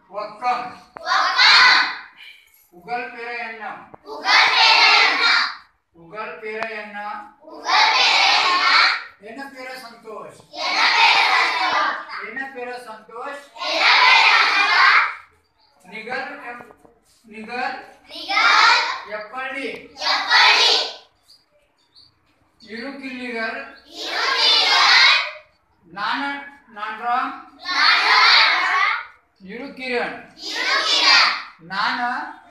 ஒக்கம் உகல் பிற எண்ணம் உகல் பிற எண்ணம் என்ன பிற சந்தோஷ் என்ன பிற சந்தோஷ் நிகழ் எம்- நிகழ் எப்படி இரு கிள்ளிகள் நான நன்றாம் இருக்கிறேன் நான்